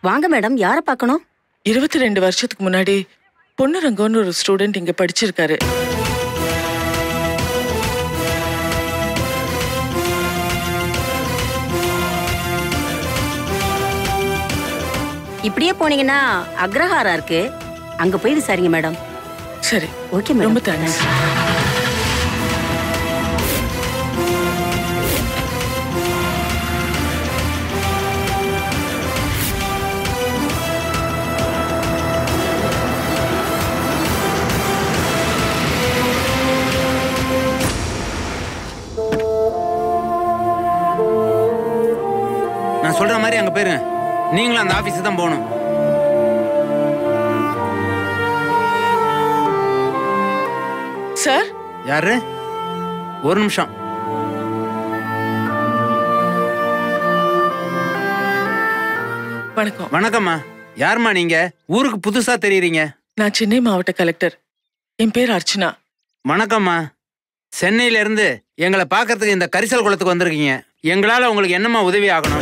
வாங்க மேடம் யாரை பார்க்கணும் இருபத்தி ரெண்டு வருஷத்துக்கு முன்னாடி பொன்னுரங்கம்னு ஒரு ஸ்டூடெண்ட் இங்க படிச்சிருக்காரு இப்படியே போனீங்கன்னா அக்ரஹாரா இருக்கு அங்க போய் விசாரிங்க மேடம் சரி ஓகே மேடம் ரொம்ப தேங்க்ஸ் நான் சொல்ற மாதிரி அங்க போயிருங்க நீங்களும் அந்த ஆபீஸுக்கு தான் போகணும் சார் யாரு ஒரு நிமிஷம் வணக்கம் வணக்கம்மா யாரும்மா நீங்க ஊருக்கு புதுசா தெரியுறீங்க நான் சென்னை மாவட்ட கலெக்டர் என் பேர் அர்ச்சனா வணக்கம்மா சென்னையில இருந்து எங்களை பார்க்கறதுக்கு இந்த கரிசல் குளத்துக்கு வந்திருக்கீங்க எங்களால உங்களுக்கு என்னம்மா உதவி ஆகணும்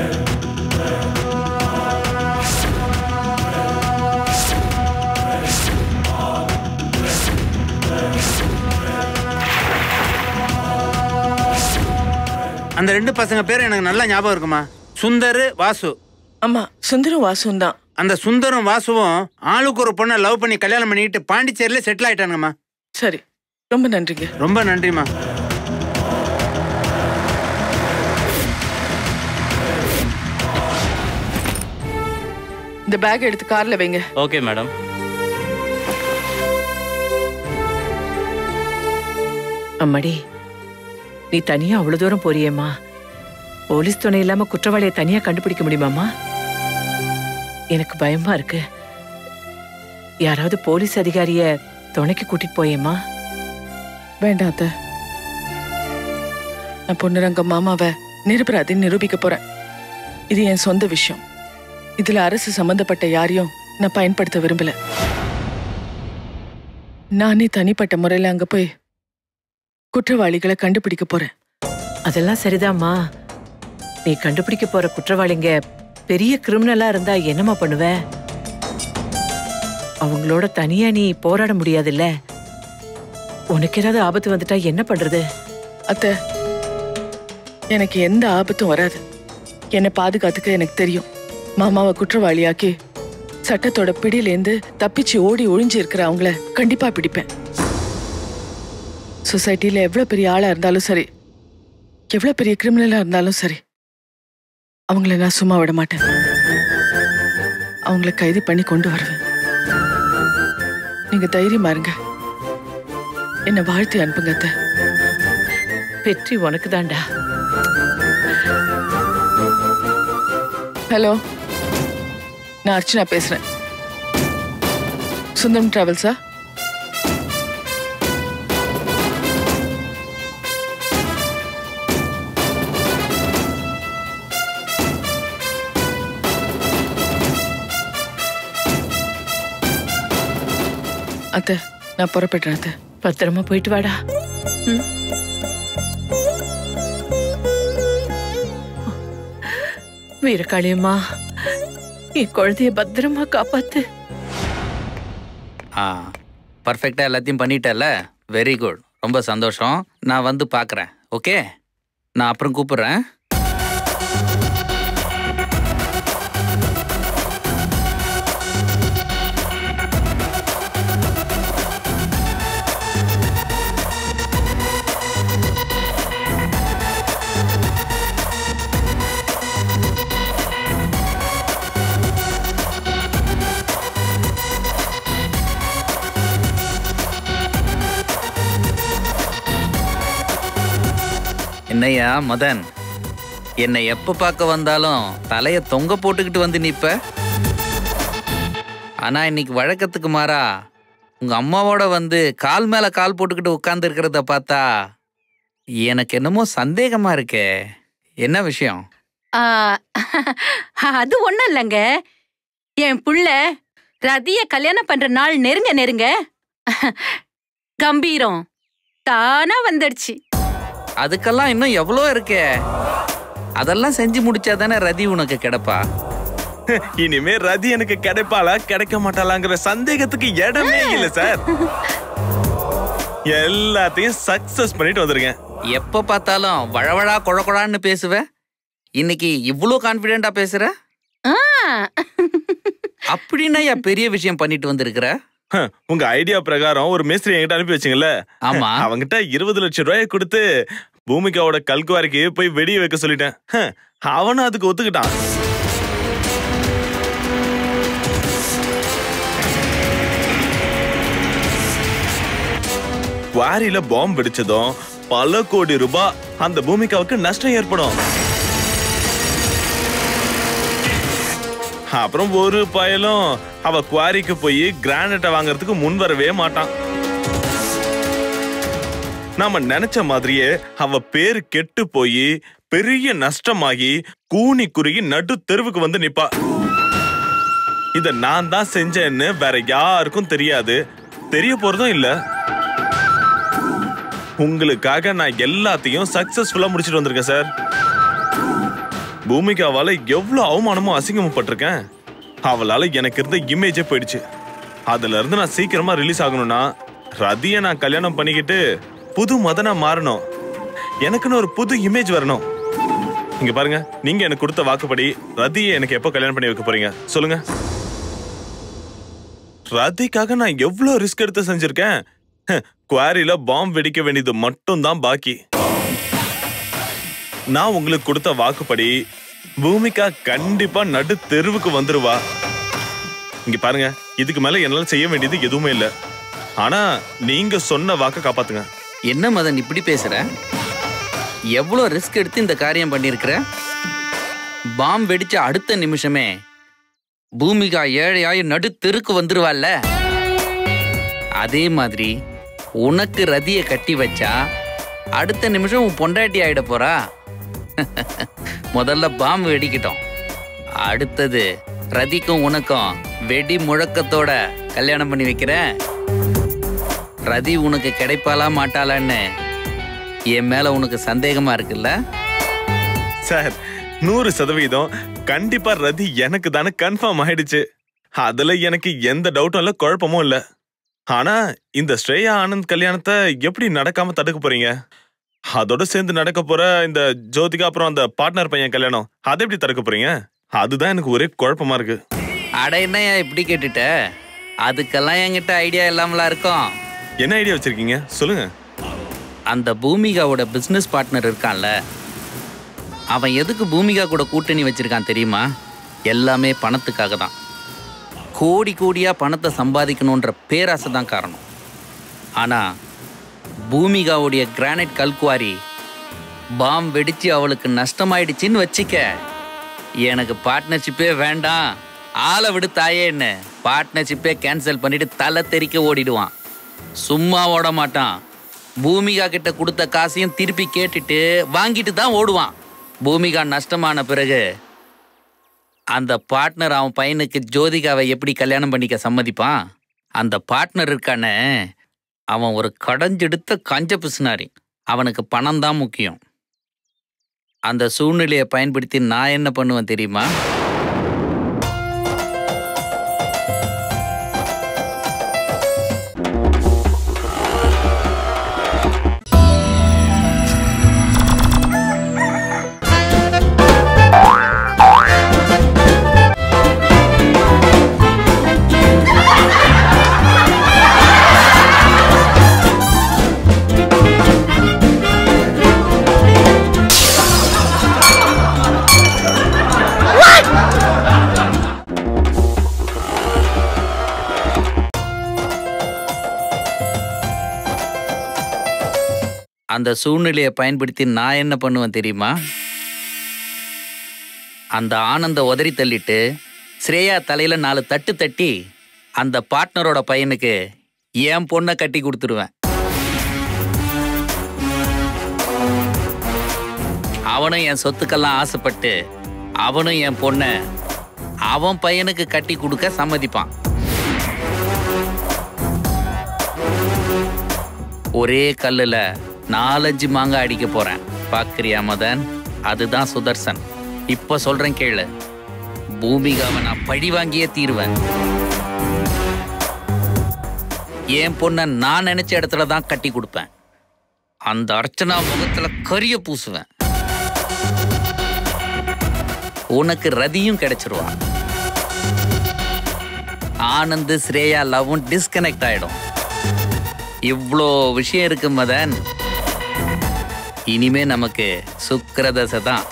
அந்த ரெண்டு பசங்க பேர் எனக்கு நல்லா ஞாபகம் இருக்குமா சுந்தர் வாசு ஆமா சுந்தரம் வாசுவும் தான் அந்த சுந்தரம் வாசுவும் ஆளுக்கு ஒரு பொண்ணை லவ் பண்ணி கல்யாணம் பண்ணிக்கிட்டு பாண்டிச்சேரியில செட்டில் ஆயிட்டானுங்கம்மா சரி ரொம்ப நன்றிங்க ரொம்ப நன்றிம்மா இந்த பேக் எடுத்து கார்ல வைங்க ஓகே மேடம் அம்மாடி நீ தனியா அவ்வளவு தூரம் போறியேம்மா போலீஸ் துணை இல்லாம குற்றவாளியை தனியா கண்டுபிடிக்க முடியுமாம்மா எனக்கு பயமா இருக்கு யாராவது போலீஸ் அதிகாரிய துணைக்கு கூட்டிட்டு போயேம்மா வேண்டாம் அத்தை நான் பொன்னுரங்கம் மாமாவை நிரபராதின்னு நிரூபிக்க போறேன் இது என் சொந்த விஷயம் இதுல அரசு சம்பந்தப்பட்ட யாரையும் நான் பயன்படுத்த விரும்பல நானே தனிப்பட்ட முறையில அங்க போய் குற்றவாளிகளை கண்டுபிடிக்க போறேன் அதெல்லாம் சரிதாம்மா நீ கண்டுபிடிக்க போற குற்றவாளிங்க பெரிய கிரிமினலா இருந்தா என்னம்மா பண்ணுவ அவங்களோட தனியா நீ போராட முடியாதுல்ல உனக்கு ஏதாவது ஆபத்து வந்துட்டா என்ன பண்றது அத்தை எனக்கு எந்த ஆபத்தும் வராது என்னை பாதுகாத்துக்க எனக்கு தெரியும் மாமாவை குற்றவாளியாக்கி சட்டத்தோட பிடியிலேருந்து தப்பிச்சு ஓடி ஒளிஞ்சு இருக்கிற அவங்கள கண்டிப்பா பிடிப்பேன் சொசைட்டில எவ்வளவு பெரிய ஆளா இருந்தாலும் சரி எவ்வளவு பெரிய கிரிமினலா இருந்தாலும் சரி அவங்கள நான் சும்மா விட மாட்டேன் அவங்கள கைது பண்ணி கொண்டு வருவேன் நீங்க தைரியமா இருங்க என்னை வாழ்த்தி அனுப்புங்க அத்தை வெற்றி உனக்கு தான்டா ஹலோ நான் அர்ச்சனா பேசுறேன் சுந்தரம் டிராவல்ஸா அத்தை நான் புறப்படுறேன் அத்தை பத்திரமா போயிட்டு வாடா வீரகாளியம்மா என் குழந்தைய பத்திரமா காப்பாத்து ஆ பர்ஃபெக்டாக எல்லாத்தையும் பண்ணிட்டல வெரி குட் ரொம்ப சந்தோஷம் நான் வந்து பார்க்குறேன் ஓகே நான் அப்புறம் கூப்பிடுறேன் என்னய்யா மதன் என்னை எப்போ பார்க்க வந்தாலும் தலையை தொங்க போட்டுக்கிட்டு வந்து நிப்ப ஆனா இன்னைக்கு வழக்கத்துக்கு மாறா உங்க அம்மாவோட வந்து கால் மேல கால் போட்டுக்கிட்டு உட்கார்ந்து இருக்கிறத பார்த்தா எனக்கு என்னமோ சந்தேகமா இருக்கே என்ன விஷயம் ஆ, அது ஒண்ணும் இல்லைங்க என் புள்ள ரதிய கல்யாணம் பண்ற நாள் நெருங்க நெருங்க கம்பீரம் தானா வந்துடுச்சு அதுக்கெல்லாம் இன்னும் எவ்வளோ இருக்கே அதெல்லாம் செஞ்சு முடிச்சா தானே ரதி உனக்கு கிடப்பா இனிமே ரதி எனக்கு கிடைப்பாளா கிடைக்க மாட்டாளாங்கிற சந்தேகத்துக்கு இடமே இல்ல சார் எல்லாத்தையும் சக்சஸ் பண்ணிட்டு வந்திருக்கேன் எப்ப பார்த்தாலும் வழவழா குழகுழான்னு பேசுவ இன்னைக்கு இவ்வளோ கான்ஃபிடென்ட்டா பேசுற ஆ, அப்படின்னா ஏன் பெரிய விஷயம் பண்ணிட்டு வந்திருக்கிற ஹம், உங்க ஐடியா பிரகாரம் ஒரு மேஸ்திரி என்கிட்ட அனுப்பி வச்சீங்கல்ல ஆமா அவங்கிட்ட இருபது லட்சம் ரூபாயை கொடுத்து பூமிகாவோட கல்குவாரிக்கு போய் வெடிய வைக்க சொல்லிட்டேன் ஹம், அவனும் அதுக்கு ஒத்துக்கிட்டான் குவாரியில பாம்பு வெடிச்சதும் பல கோடி ரூபாய் அந்த பூமிகாவுக்கு நஷ்டம் ஏற்படும் அப்புறம் ஒரு பயலும் அவ குவாரிக்கு போய் கிரானைட்டை வாங்குறதுக்கு முன் வரவே மாட்டான் நாம நினைச்ச மாதிரியே அவ பேரு கெட்டு போய் பெரிய நஷ்டமாகி கூனி குறுகி நடு தெருவுக்கு வந்து நிப்பா இத நான் தான் செஞ்சேன்னு வேற யாருக்கும் தெரியாது தெரிய போறதும் இல்ல உங்களுக்காக நான் எல்லாத்தையும் சக்சஸ்ஃபுல்லா முடிச்சிட்டு வந்திருக்கேன் சார் பூமிகாவால எவ்வளவு அவமானமும் அசிங்கமும் பட்டிருக்கேன் அவளால எனக்கு இருந்த இமேஜே போயிடுச்சு அதுல இருந்து நான் சீக்கிரமா ரிலீஸ் ஆகணும்னா ரதியை நான் கல்யாணம் பண்ணிக்கிட்டு புது மதனா மாறணும் எனக்குன்னு ஒரு புது இமேஜ் வரணும் இங்க பாருங்க நீங்க எனக்கு கொடுத்த வாக்குப்படி ரதியை எனக்கு எப்போ கல்யாணம் பண்ணி வைக்க போறீங்க சொல்லுங்க ரதிக்காக நான் எவ்வளவு ரிஸ்க் எடுத்து செஞ்சிருக்கேன் குவாரியில பாம்பு வெடிக்க வேண்டியது மட்டும் தான் பாக்கி நான் உங்களுக்கு கொடுத்த வாக்குப்படி பூமிகா கண்டிப்பா நடு தெருவுக்கு வந்துருவா இங்க பாருங்க இதுக்கு மேல என்னால செய்ய வேண்டியது எதுவுமே இல்ல ஆனா நீங்க சொன்ன வாக்க காப்பாத்துங்க என்ன மதன் இப்படி பேசுற எவ்வளோ ரிஸ்க் எடுத்து இந்த காரியம் பண்ணியிருக்கிற பாம் வெடிச்ச அடுத்த நிமிஷமே பூமிகா ஏழையாய் நடு தெருக்கு வந்துருவாள்ல அதே மாதிரி உனக்கு ரதியை கட்டி வச்சா அடுத்த நிமிஷம் உன் பொண்டாட்டி ஆயிட போறா முதல்ல பாம்பு வெடிக்கட்டும் அடுத்தது ரதிக்கும் உனக்கும் வெடி முழக்கத்தோட கல்யாணம் பண்ணி வைக்கிறேன் ரதி உனக்கு கிடைப்பாளா மாட்டாளான்னு என் மேல உனக்கு சந்தேகமா இருக்குல்ல சார் நூறு சதவீதம் கண்டிப்பா ரதி எனக்கு தானே கன்ஃபார்ம் ஆயிடுச்சு அதுல எனக்கு எந்த டவுட்டும் இல்ல குழப்பமும் இல்ல ஆனா இந்த ஸ்ரேயா ஆனந்த் கல்யாணத்தை எப்படி நடக்காம தடுக்க போறீங்க அதோட சேர்ந்து நடக்க போற இந்த ஜோதிகா அப்புறம் அந்த பார்ட்னர் பையன் கல்யாணம் அதை எப்படி தடுக்க போறீங்க அதுதான் எனக்கு ஒரே குழப்பமா இருக்கு அட என்னய்யா இப்படி கேட்டுட்ட அதுக்கெல்லாம் என்கிட்ட ஐடியா இல்லாமலா இருக்கும் என்ன ஐடியா வச்சிருக்கீங்க சொல்லுங்க அந்த பூமிகாவோட பிசினஸ் பார்ட்னர் இருக்கான்ல அவன் எதுக்கு பூமிகா கூட கூட்டணி வச்சிருக்கான் தெரியுமா எல்லாமே பணத்துக்காக தான் கோடி கோடியா பணத்தை சம்பாதிக்கணுன்ற பேராசை தான் காரணம் ஆனா பூமிகாவுடைய கிரானைட் கல்குவாரி பாம் வெடிச்சு அவளுக்கு நஷ்டமாயிடுச்சின்னு வச்சிக்க எனக்கு பார்ட்னர்ஷிப்பே வேண்டாம் ஆளை விடு தாயேன்னு பார்ட்னர்ஷிப்பே கேன்சல் பண்ணிட்டு தலை தெறிக்க ஓடிடுவான் சும்மா ஓட மாட்டான் பூமிகா கிட்ட கொடுத்த காசையும் திருப்பி கேட்டுட்டு வாங்கிட்டு தான் ஓடுவான் பூமிகா நஷ்டமான பிறகு அந்த பார்ட்னர் அவன் பையனுக்கு ஜோதிகாவை எப்படி கல்யாணம் பண்ணிக்க சம்மதிப்பான் அந்த பார்ட்னர் இருக்கானே அவன் ஒரு கடைஞ்செடுத்த கஞ்ச பிசுனாரி அவனுக்கு பணம் தான் முக்கியம் அந்த சூழ்நிலையை பயன்படுத்தி நான் என்ன பண்ணுவேன் தெரியுமா அந்த சூழ்நிலையை பயன்படுத்தி நான் என்ன பண்ணுவேன் தெரியுமா அந்த ஆனந்த உதறி தள்ளிட்டு ஸ்ரேயா தலையில நாலு தட்டு தட்டி அந்த பார்ட்னரோட பையனுக்கு என் பொண்ணை கட்டி கொடுத்துருவேன் அவனும் என் சொத்துக்கெல்லாம் ஆசைப்பட்டு அவனும் என் பொண்ணை அவன் பையனுக்கு கட்டி கொடுக்க சம்மதிப்பான் ஒரே கல்லுல நாலஞ்சு மாங்காய் அடிக்க போறேன் பாக்குறியா மதன் அதுதான் சுதர்சன் இப்ப சொல்றேன் கேளு பூமிகாவை நான் பழி வாங்கியே தீருவேன் என் பொண்ணை நான் நினைச்ச இடத்துல தான் கட்டி கொடுப்பேன் அந்த அர்ச்சனா முகத்துல கரிய பூசுவேன் உனக்கு ரதியும் கிடைச்சிருவா ஆனந்த் ஸ்ரேயா லவ்வும் டிஸ்கனெக்ட் ஆயிடும் இவ்வளோ விஷயம் இருக்கு மதன் இனிமே நமக்கு சுக்கிரதசை தான்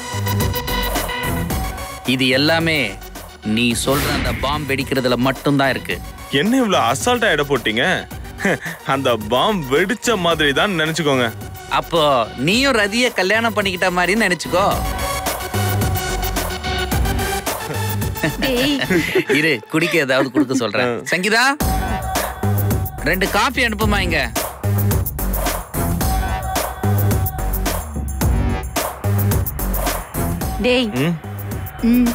இது எல்லாமே நீ சொல்ற அந்த பாம்பு வெடிக்கிறதுல மட்டும்தான் இருக்கு என்ன இவ்வளவு அசால்ட்டா இட போட்டீங்க அந்த பாம் வெடிச்ச மாதிரி தான் நினைச்சுக்கோங்க அப்போ நீயும் ரதிய கல்யாணம் பண்ணிக்கிட்ட மாதிரி நினைச்சுக்கோ டேய் இரு குடிக்க ஏதாவது கொடுக்க சொல்றேன் சங்கீதா ரெண்டு காஃபி அனுப்புமா இங்க டேய் ம் ம்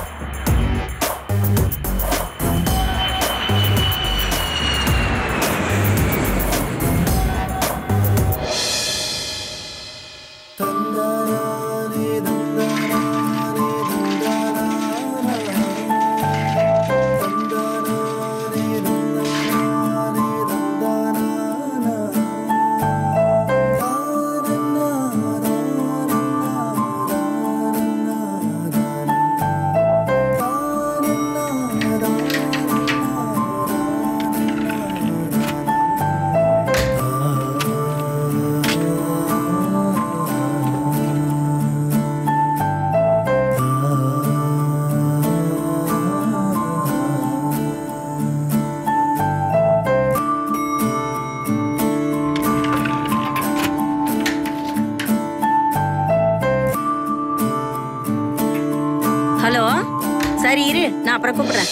ஹலோ சரி இரு நான் அப்புறம் கூப்பிடுறேன்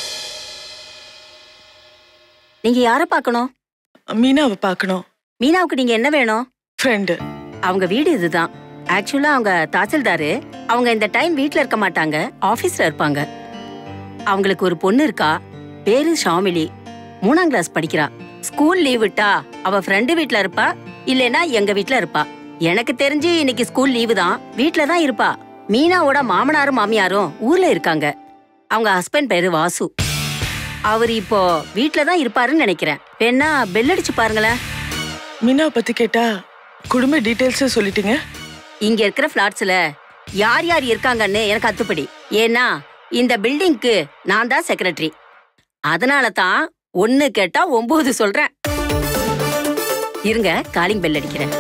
நீங்க யாரை பார்க்கணும் மீனாவை பார்க்கணும் மீனாவுக்கு நீங்க என்ன வேணும் ஃப்ரெண்டு அவங்க வீடு இதுதான் ஆக்சுவலா அவங்க தாசில்தாரு அவங்க இந்த டைம் வீட்ல இருக்க மாட்டாங்க ஆபீஸ்ல இருப்பாங்க அவங்களுக்கு ஒரு பொண்ணு இருக்கா பேரு ஷாமிலி மூணாம் கிளாஸ் படிக்கிறா ஸ்கூல் லீவ் விட்டா அவ ஃப்ரெண்டு வீட்ல இருப்பா இல்லைன்னா எங்க வீட்ல இருப்பா எனக்கு தெரிஞ்சு இன்னைக்கு ஸ்கூல் லீவு தான் வீட்ல தான் இருப்பா மீனாவோட மாமனாரும் மாமியாரும் ஊர்ல இருக்காங்க அவங்க ஹஸ்பண்ட் பேரு வாசு அவர் இப்போ வீட்ல தான் இருப்பாருன்னு நினைக்கிறேன் வேணா பெல் அடிச்சு பாருங்களேன் மீனாவை பத்தி கேட்டா குடும்ப டீட்டெயில்ஸே சொல்லிட்டீங்க இங்க இருக்கிற பிளாட்ஸ்ல யார் யார் இருக்காங்கன்னு எனக்கு அத்துப்படி ஏன்னா இந்த பில்டிங்க்கு நான் தான் செக்ரட்டரி அதனால தான் ஒன்னு கேட்டா ஒன்பது சொல்றேன் இருங்க காலிங் பெல் அடிக்கிறேன்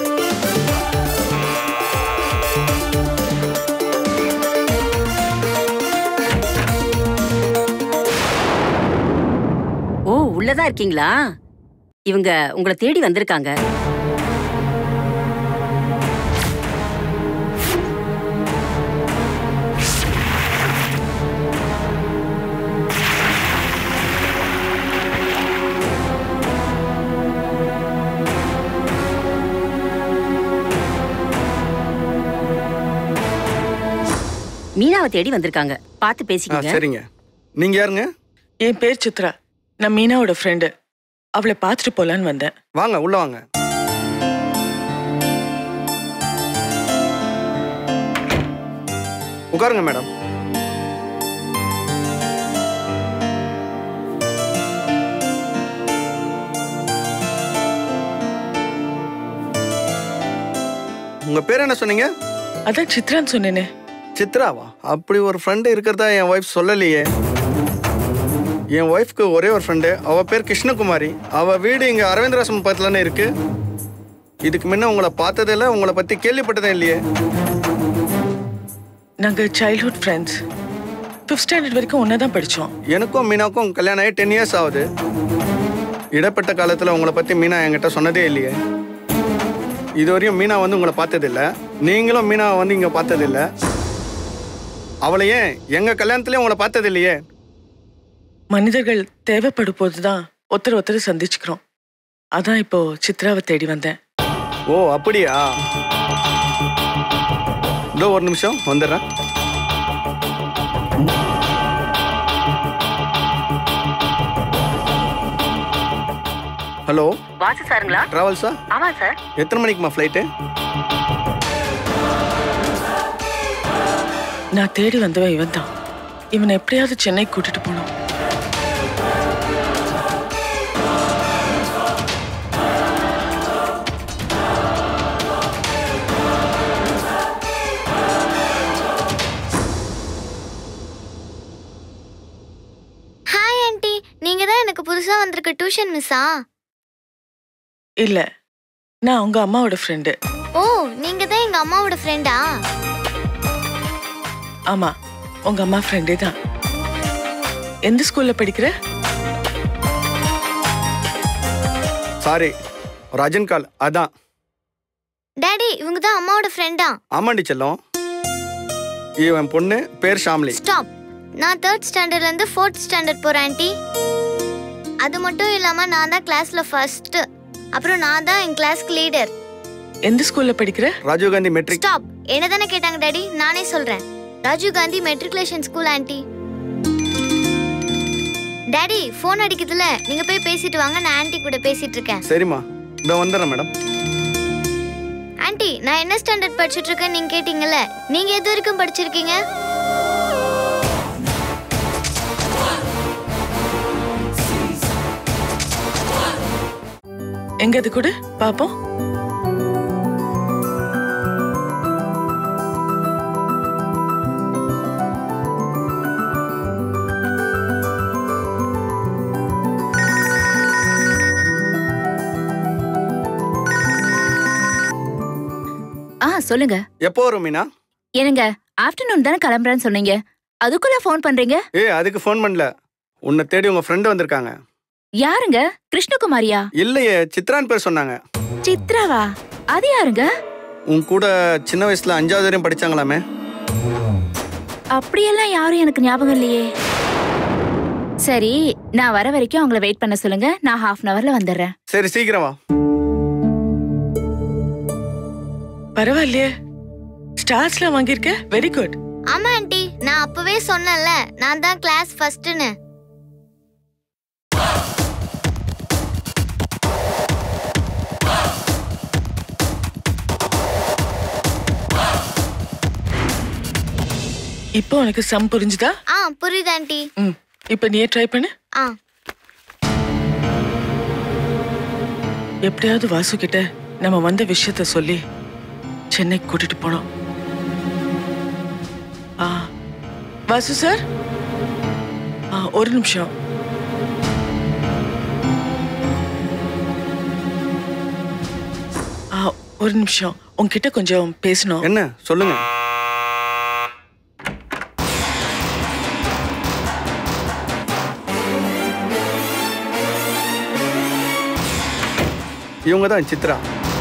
ஓ உள்ளதா இருக்கீங்களா இவங்க உங்களை தேடி வந்திருக்காங்க மீனாவை தேடி வந்திருக்காங்க பார்த்து ஆ பேசிக்கங்க சரிங்க நீங்க யாருங்க என் பேர் சித்ரா நான் மீனாவோட ஃப்ரெண்டு அவளை பார்த்துட்டு போலான்னு வந்தேன் வாங்க உள்ள வாங்க உட்காருங்க மேடம் உங்க பேர் என்ன சொன்னீங்க அதான் சித்ரான்னு சொன்னேனே சித்ராவா அப்படி ஒரு ஃப்ரெண்டு இருக்கிறதா என் ஒய்ஃப் சொல்லலையே என் ஒய்ஃப்க்கு ஒரே ஒரு ஃப்ரெண்டு அவ பேர் கிருஷ்ணகுமாரி அவ வீடு இங்க அரவிந்தராசம் பக்கத்துலன்னு இருக்கு இதுக்கு முன்ன உங்களை பார்த்ததே இல்லை உங்களை பத்தி கேள்விப்பட்டதே இல்லையே நாங்கள் சைல்ட்ஹுட் ஃப்ரெண்ட்ஸ் ஃபிஃப்த் ஸ்டாண்டர்ட் வரைக்கும் ஒன்றா தான் படித்தோம் எனக்கும் மீனாவுக்கும் கல்யாணம் ஆகி டென் இயர்ஸ் ஆகுது இடப்பட்ட காலத்தில் உங்களை பற்றி மீனா என்கிட்ட சொன்னதே இல்லையே இதுவரையும் மீனா வந்து உங்களை பார்த்ததில்ல நீங்களும் மீனாவை வந்து இங்கே பார்த்ததில்ல அவளை ஏன் எங்கள் கல்யாணத்துலேயும் உங்களை பார்த்தது இல்லையே மனிதர்கள் தேவைப்படும் போது தான் ஒருத்தர் ஒருத்தர் சந்திச்சுக்கிறோம் அதான் இப்போ சித்ராவை தேடி வந்தேன் ஓ அப்படியா இதோ ஒரு நிமிஷம் வந்துடுறேன் ஹலோ வாசு சாருங்களா ட்ராவல்ஸா ஆமா சார் எத்தனை மணிக்குமா ஃப்ளைட்டு நான் தேடி வந்தவன் இவன் தான் இவனை எப்படியாவது சென்னை கூட்டிட்டு போகணும் ஹாய் ஆண்டி நீங்க தான் எனக்கு புதுசா வந்திருக்க டியூஷன் மிஸ்ஸா இல்ல நான் உங்க அம்மாவோட ஃப்ரெண்டு ஓ நீங்க தான் எங்க அம்மாவோட ஃப்ரெண்டா ஆமா உங்க அம்மா ஃப்ரெண்டே தான் எந்த ஸ்கூல்ல படிக்கிற சாரி ரஜன் கால் அதான் டாடி இவங்க தான் அம்மாவோட ஃப்ரெண்டா ஆமாண்டி செல்லம் இவன் பொண்ணு பேர் ஷாம்லி ஸ்டாப் நான் தேர்ட் ஸ்டாண்டர்ட்ல இருந்து ஃபோர்த் ஸ்டாண்டர்ட் போறேன் ஆண்டி அது மட்டும் இல்லாம நான் தான் கிளாஸ்ல ஃபர்ஸ்ட் அப்புறம் நான் தான் என் கிளாஸ்க்கு லீடர் எந்த ஸ்கூல்ல படிக்கிற ராஜீவ் காந்தி மெட்ரிக் ஸ்டாப் என்ன தானே கேட்டாங்க டாடி நானே சொல்றேன் Rajiv Gandhi matriculation school aunty daddy phone அடிக்குதுல நீங்க போய் பேசிட்டு வாங்க நான் ஆன்ட்டி கூட பேசிட்டு இருக்கேன் சரிம்மா இதோ வந்துடுறேன் மேடம் ஆன்ட்டி நான் என்ன ஸ்டாண்டர்ட் படிச்சிட்டு இருக்கேன் நீங்க கேட்டீங்கல்ல நீங்க எது வரைக்கும் படிச்சிருக்கீங்க எங்க அது கூட பாப்போம் ஆ சொல்லுங்க எப்போ வரும் மீனா என்னங்க ஆஃப்டர்நூன் தானே கிளம்புறேன்னு சொன்னீங்க அதுக்குள்ள ஃபோன் பண்றீங்க ஏ அதுக்கு ஃபோன் பண்ணல உன்னை தேடி உங்க ஃப்ரெண்டு வந்திருக்காங்க யாருங்க கிருஷ்ணகுமாரியா இல்லையே சித்ரான் பேர் சொன்னாங்க சித்ராவா அது யாருங்க உன் கூட சின்ன வயசுல அஞ்சாவது வரையும் படிச்சாங்களாமே அப்படியெல்லாம் யாரும் எனக்கு ஞாபகம் இல்லையே சரி நான் வர வரைக்கும் அவங்கள வெயிட் பண்ண சொல்லுங்க நான் ஹாஃப் அன் அவர்ல வந்துடுறேன் சரி சீக்கிரம் வா பரவாயில்லையே ஸ்டார்ஸ்லாம் வாங்கியிருக்க வெரி குட் ஆமா ஆன்ட்டி நான் அப்பவே சொன்னேன்ல நான் தான் கிளாஸ் ஃபர்ஸ்ட்னு இப்போ உனக்கு சம் புரிஞ்சுதா ஆ புரியுது ஆன்ட்டி ம் இப்போ நீயே ட்ரை பண்ணு ஆ எப்படியாவது வாசு கிட்ட நம்ம வந்த விஷயத்த சொல்லி சென்னைக்கு கூட்டிட்டு போனோம் ஆ வாசு சார் ஆ ஒரு நிமிஷம் ஆ ஒரு நிமிஷம் உன்கிட்ட கொஞ்சம் பேசணும் என்ன சொல்லுங்க இவங்க தான் சித்ரா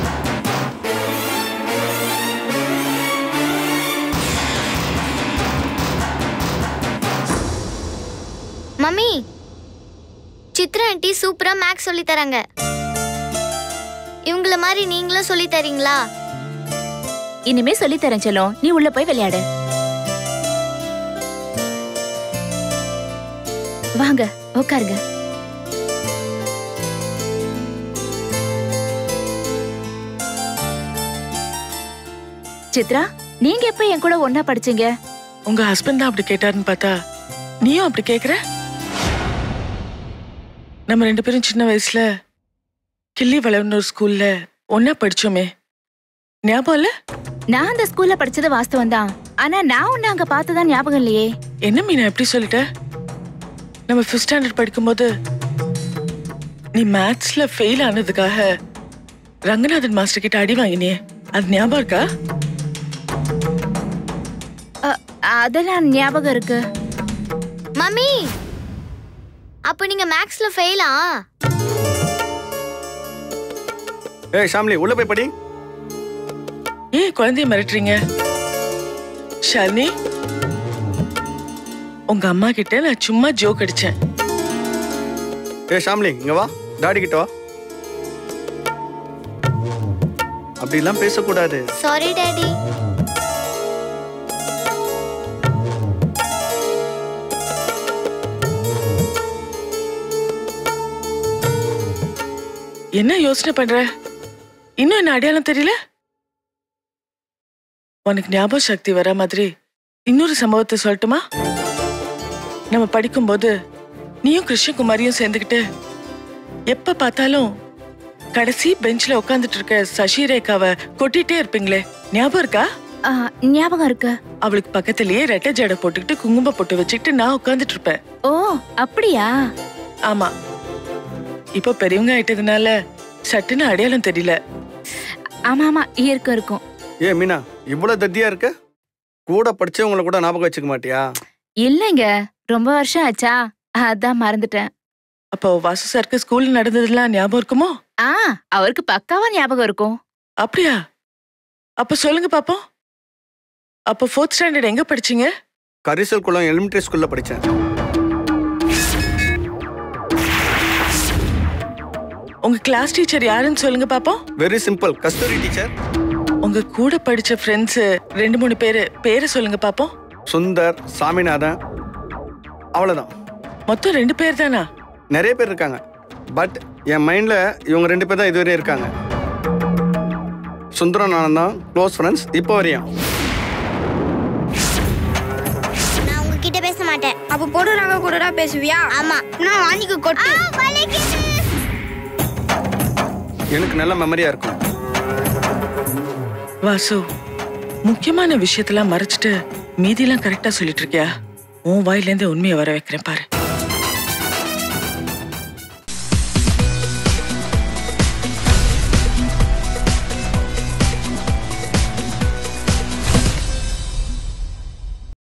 மம்மி சித்ரா ஆன்ட்டி சூப்பரா மேக்ஸ் சொல்லி தராங்க இவங்கள மாதிரி நீங்களும் சொல்லி தரீங்களா இனிமே சொல்லி தரேன் செல்லம் நீ உள்ள போய் விளையாடு வாங்க உட்காருங்க சித்ரா நீங்க எப்ப என் கூட ஒன்னா படிச்சீங்க உங்க ஹஸ்பண்ட் தான் அப்படி கேட்டாருன்னு பார்த்தா நீயும் அப்படி கேக்குற நம்ம ரெண்டு பேரும் சின்ன வயசுல கிள்ளி வளர்னூர் ஸ்கூல்ல ஒன்னா படிச்சோமே ஞாபகம் இல்ல நான் அந்த ஸ்கூல்ல படிச்சது வாஸ்தவம் தான் ஆனா நான் உன்னை அங்க பார்த்ததா ஞாபகம் இல்லையே என்ன மீனா எப்படி சொல்லிட்ட நம்ம ஃபிஃப்த் ஸ்டாண்டர்ட் படிக்கும்போது நீ மேத்ஸ்ல ஃபெயில் ஆனதுக்காக ரங்கநாதன் மாஸ்டர் கிட்ட அடி வாங்கினியே அது ஞாபகம் இருக்கா அ, அதெல்லாம் ஞாபகம் இருக்கு மம்மி அப்போ நீங்க மேக்ஸ்ல ஃபெயிலா ஏய் ஷாம்லி உள்ள போய் படி ஏன் குழந்தைய மிரட்டுறீங்க ஷாலினி உங்க அம்மா கிட்ட நான் சும்மா ஜோக் அடிச்சேன் ஏய் ஷாம்லி இங்க வா டாடி கிட்ட வா அப்படிலாம் பேசக்கூடாது சாரி டாடி என்ன யோசனை பண்ற இன்னும் என்ன அடையாளம் தெரியல உனக்கு ஞாபக சக்தி வர மாதிரி இன்னொரு சம்பவத்தை சொல்லட்டுமா நம்ம படிக்கும்போது நீயும் கிருஷ்ணகுமாரியும் சேர்ந்துக்கிட்டு எப்ப பார்த்தாலும் கடைசி பெஞ்ச்ல உட்காந்துட்டு இருக்க சசிரேகாவை கொட்டிட்டே இருப்பீங்களே ஞாபகம் இருக்கா ஆ, ஞாபகம் இருக்கு அவளுக்கு பக்கத்திலேயே ரெட்டை ஜடை போட்டுக்கிட்டு குங்கும பொட்டு வச்சுக்கிட்டு நான் உட்காந்துட்டு இருப்பேன் ஓ அப்படியா ஆமா இப்போ பெரியவங்க ஆயிட்டதுனால சட்டுன்னு அடையாளம் தெரியல ஆமா ஆமா இருக்கும் இருக்கும் ஏ மீனா இவ்வளவு தத்தியா இருக்க கூட படிச்சவங்கள கூட ஞாபகம் வச்சுக்க மாட்டியா இல்லைங்க ரொம்ப வருஷம் ஆச்சா அதான் மறந்துட்டேன் அப்போ வாசு சாருக்கு ஸ்கூல்ல நடந்ததெல்லாம் ஞாபகம் இருக்குமோ ஆ அவருக்கு பக்காவா ஞாபகம் இருக்கும் அப்படியா அப்ப சொல்லுங்க பாப்போம் அப்போ ஃபோர்த் ஸ்டாண்டர்ட் எங்க படிச்சீங்க கரிசல் குளம் எலிமெண்டரி ஸ்கூல்ல படிச்சேன் உங்க கிளாஸ் டீச்சர் யாருன்னு சொல்லுங்க பாப்போம் வெரி சிம்பிள் கஸ்தூரி டீச்சர் உங்க கூட படிச்ச ஃப்ரெண்ட்ஸ் ரெண்டு மூணு பேரு பேரை சொல்லுங்க பாப்போம் சுந்தர் சாமிநாதன் அவ்வளவுதான் மொத்தம் ரெண்டு பேர் தானா நிறைய பேர் இருக்காங்க பட் என் மைண்ட்ல இவங்க ரெண்டு பேர் தான் இதுவரையும் இருக்காங்க சுந்தரம் நானும் தான் க்ளோஸ் ஃப்ரெண்ட்ஸ் இப்போ வரையும் நான் உங்ககிட்ட பேச மாட்டேன் அப்ப போடுறாங்க கூட பேசுவியா ஆமா நான் வாங்கிக்க கொட்டு எனக்கு நல்ல மெமரியா இருக்கும் வாசு முக்கியமான விஷயத்தெல்லாம் மறைச்சிட்டு மீதியெல்லாம் கரெக்டா சொல்லிட்டு இருக்கியா உன் வாயிலேருந்து உண்மையை வர வைக்கிறேன் பாரு